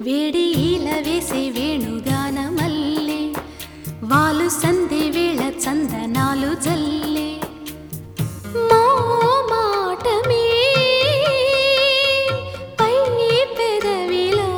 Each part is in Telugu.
వేడి ఈల వేసే వేణుగానమల్లే వాలు సంధి వేళ చందనాలు జల్లే మో మాటమే పై పెదవిలో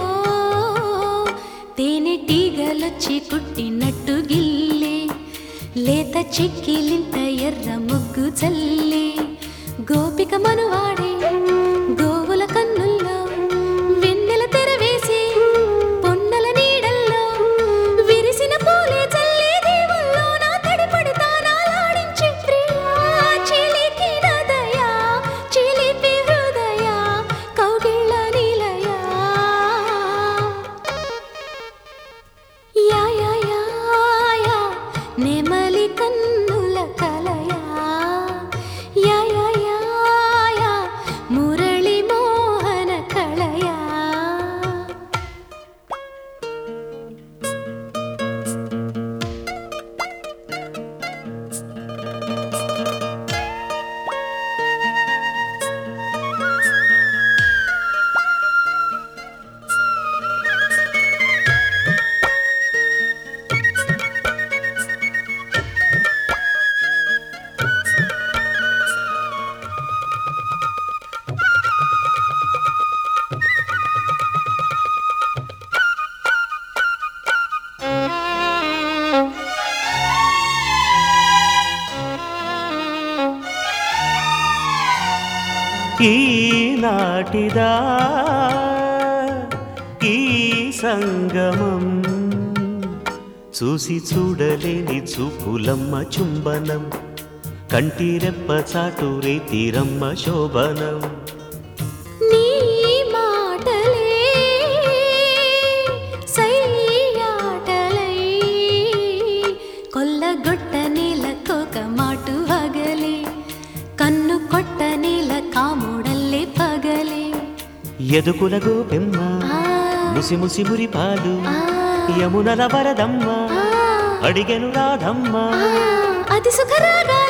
తేనెటీగలొచ్చి కుట్టినట్టు గిల్లే లేత చిక్కిలింత ఎర్ర ముగ్గు చల్లే గోపిక మనువాడే గోవుల కన్నుల్లో వెన్నెల తెరవేసి పొన్నల నీడల్లో విరిసిన పూలే చల్లే దేవుల్లో నా తడిపడి తానాలాడించి ప్రియా చిలికిన దయా చిలిపి హృదయ కౌగిళ్ళ నిలయా యా యా యా యా నెమలి కన్నుల కలయా యా యా యా యా మురళి మోహన కళయా ఈనాటిదా ఈ సంగమం చూసి చూడలేని చూపులమ్మ చుంబనం కంటిరెప్ప చాటు రేతిరమ్మ శోభనం నీ మాటలే సయ్యాటలై కొల్లగొట్ట నేల కోక మాటు వగలే కన్ను కొట్ట నేల కాముడల్లే పగలే ఎదుకుల గోపెమ్మ ఆ, ముసి ముసి మురి పాలు ఆ, యమునల వరదమ్మ ఆ, అడిగెను రాధమ్మ ఆ, అది సుఖరాగా